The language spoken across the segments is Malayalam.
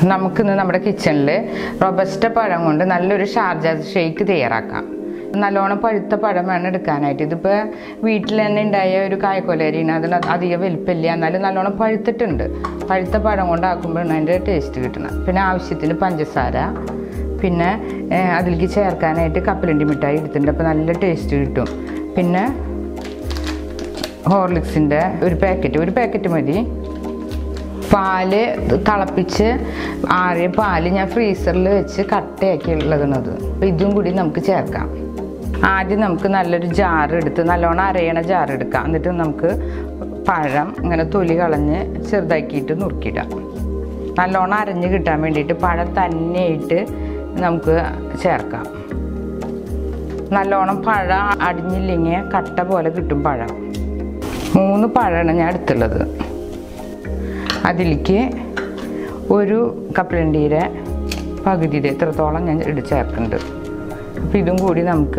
നമുക്കിന്ന് നമ്മുടെ കിച്ചണിൽ റൊബസ്റ്റ പഴം കൊണ്ട് നല്ലൊരു ഷാർജ ഷേക്ക് തയ്യാറാക്കാം നല്ലോണം പഴുത്ത പഴം വേണം എടുക്കാനായിട്ട് ഇതിപ്പോൾ വീട്ടിൽ തന്നെ ഉണ്ടായ ഒരു കായക്കൊലരിയാണ് അതിന് അധികം വലിപ്പമില്ല എന്നാലും നല്ലോണം പഴുത്തിട്ടുണ്ട് പഴുത്ത പഴം കൊണ്ട് ആക്കുമ്പോഴാണ് അതിൻ്റെ ടേസ്റ്റ് കിട്ടുന്നത് പിന്നെ ആവശ്യത്തിന് പഞ്ചസാര പിന്നെ ഏഹ്, അതിലേക്ക് ചേർക്കാനായിട്ട് കപ്പലണ്ടി മിഠായി എടുത്തിട്ടുണ്ട് അപ്പോൾ നല്ല ടേസ്റ്റ് കിട്ടും പിന്നെ ഹോർലിക്സിൻ്റെ ഒരു പാക്കറ്റ് ഒരു പാക്കറ്റ് മതി പാല് തിളപ്പിച്ച് ആറിയ പാല് ഞാൻ ഫ്രീസറിൽ വെച്ച് കട്ടയാക്കി ഉള്ളതാണത് അപ്പോൾ ഇതും കൂടി നമുക്ക് ചേർക്കാം ആദ്യം നമുക്ക് നല്ലൊരു ജാർ എടുത്ത് നല്ലോണം അരയണ ജാർ എടുക്കാം എന്നിട്ട് നമുക്ക് പഴം ഇങ്ങനെ തൊലി കളഞ്ഞ് ചെറുതാക്കിയിട്ട് നുറുക്കിയിടാം നല്ലോണം അരഞ്ഞ് കിട്ടാൻ വേണ്ടിയിട്ട് പഴം തന്നെയായിട്ട് നമുക്ക് ചേർക്കാം നല്ലോണം പഴം അടിഞ്ഞില്ലെങ്കിൽ കട്ട പോലെ കിട്ടും പഴം മൂന്ന് പഴമാണ് ഞാൻ എടുത്തുള്ളത് അതിലേക്ക് ഒരു കപ്പലണ്ടിയുടെ പകുതിയുടെ എത്രത്തോളം ഞാൻ ഇട്ട് ചേർക്കുന്നുണ്ട് അപ്പോൾ ഇതും കൂടി നമുക്ക്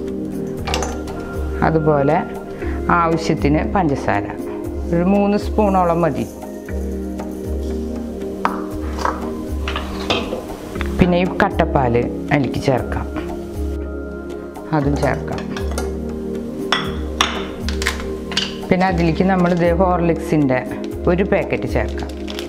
അതുപോലെ ആവശ്യത്തിന് പഞ്ചസാര ഒരു മൂന്ന് സ്പൂണോളം മതി പിന്നെ ഈ കട്ടപ്പാൽ അതിലേക്ക് ചേർക്കാം അതും ചേർക്കാം പിന്നെ അതിലേക്ക് നമ്മൾ ഇത് ഹോർലിക്സിൻ്റെ ഒരു പാക്കറ്റ് ചേർക്കാം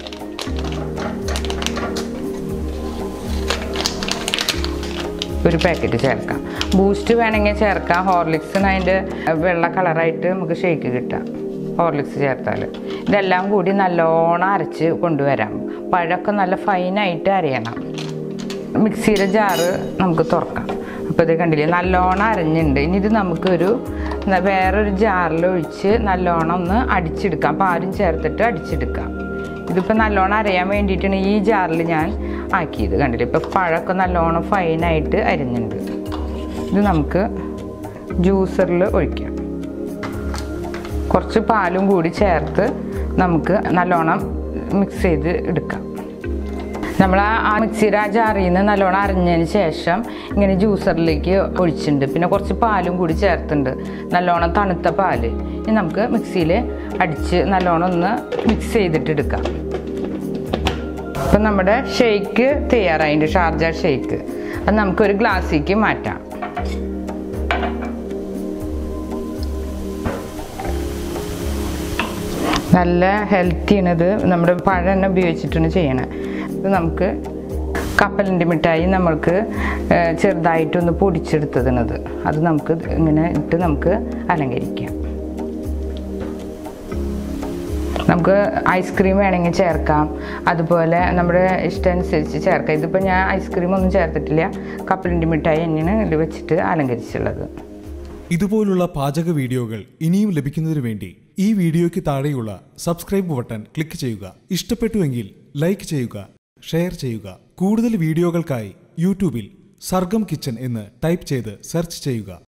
ഒരു പാക്കറ്റ് ചേർക്കാം ബൂസ്റ്റ് വേണമെങ്കിൽ ചേർക്കാം ഹോർലിക്സിന് അതിൻ്റെ വെള്ള കളറായിട്ട് നമുക്ക് ഷേക്ക് കിട്ടാം ഹോർലിക്സ് ചേർത്താൽ ഇതെല്ലാം കൂടി നല്ലോണം അരച്ച് കൊണ്ടുവരാം പഴമൊക്കെ നല്ല ഫൈനായിട്ട് അരയണം മിക്സിയുടെ ജാറ് നമുക്ക് തുറക്കാം അപ്പോൾ ഇത് കണ്ടില്ലേ നല്ലോണം അരഞ്ഞിട്ടുണ്ട് ഇനി ഇത് നമുക്കൊരു ന- വേറൊരു ജാറിൽ ഒഴിച്ച് നല്ലോണം ഒന്ന് അടിച്ചെടുക്കാം പാലും ചേർത്തിട്ട് അടിച്ചെടുക്കാം ഇതിപ്പോൾ നല്ലോണം അരയാൻ വേണ്ടിയിട്ടാണ് ഈ ജാറിൽ ഞാൻ ആക്കിയത് കണ്ടില്ലേ ഇപ്പോൾ പഴമൊക്കെ നല്ലോണം ഫൈനായിട്ട് അരിഞ്ഞിട്ടുണ്ട് ഇത് നമുക്ക് ജ്യൂസറിൽ ഒഴിക്കാം കുറച്ച് പാലും കൂടി ചേർത്ത് നമുക്ക് നല്ലോണം മിക്സ് ചെയ്ത് എടുക്കാം നമ്മൾ ആ ആ മിക്സിയുടെ ആ ജാറിൽ നിന്ന് നല്ലോണം അരിഞ്ഞതിന് ശേഷം ഇങ്ങനെ ജ്യൂസറിലേക്ക് ഒഴിച്ചിട്ടുണ്ട് പിന്നെ കുറച്ച് പാലും കൂടി ചേർത്തിട്ടുണ്ട് നല്ലോണം തണുത്ത പാല് ഇനി നമുക്ക് മിക്സിയിൽ അടിച്ച് നല്ലോണം ഒന്ന് മിക്സ് ചെയ്തിട്ട് എടുക്കാം അപ്പം നമ്മുടെ ഷേക്ക് തയ്യാറായിട്ടുണ്ട് ഷാർജ ഷേക്ക് അത് നമുക്കൊരു ഗ്ലാസ്സിലേക്ക് മാറ്റാം നല്ല ഹെൽത്തിയാണിത് നമ്മുടെ പഴം തന്നെ ഉപയോഗിച്ചിട്ടാണ് ചെയ്യണത് ഇത് നമുക്ക് കപ്പലിൻ്റെ മിഠായി നമ്മൾക്ക് ഏഹ്, ചെറുതായിട്ടൊന്ന് പൊടിച്ചെടുത്തതിനത് അത് നമുക്ക് ഇങ്ങനെ ഇട്ട് നമുക്ക് അലങ്കരിക്കാം നമുക്ക് ഐസ്ക്രീം വേണമെങ്കിൽ ചേർക്കാം അതുപോലെ നമ്മുടെ ഇഷ്ടം അനുസരിച്ച് ചേർക്കാം ഇതിപ്പോൾ ഞാൻ ഐസ്ക്രീം ഒന്നും ചേർത്തിട്ടില്ല കപ്പലിൻ്റെ മിഠായി തന്നെയാണ് ഇത് വെച്ചിട്ട് അലങ്കരിച്ചുള്ളത് ഇതുപോലുള്ള പാചക വീഡിയോകൾ ഇനിയും ലഭിക്കുന്നതിനു വേണ്ടി ഈ വീഡിയോയ്ക്ക് താഴെയുള്ള സബ്സ്ക്രൈബ് ബട്ടൺ ക്ലിക്ക് ചെയ്യുക ഇഷ്ടപ്പെട്ടുവെങ്കിൽ ലൈക്ക് ചെയ്യുക ഷെയർ ചെയ്യുക കൂടുതൽ വീഡിയോകൾക്കായി യൂട്യൂബിൽ സർഗം കിച്ചൺ എന്ന് ടൈപ്പ് ചെയ്ത് സെർച്ച് ചെയ്യുക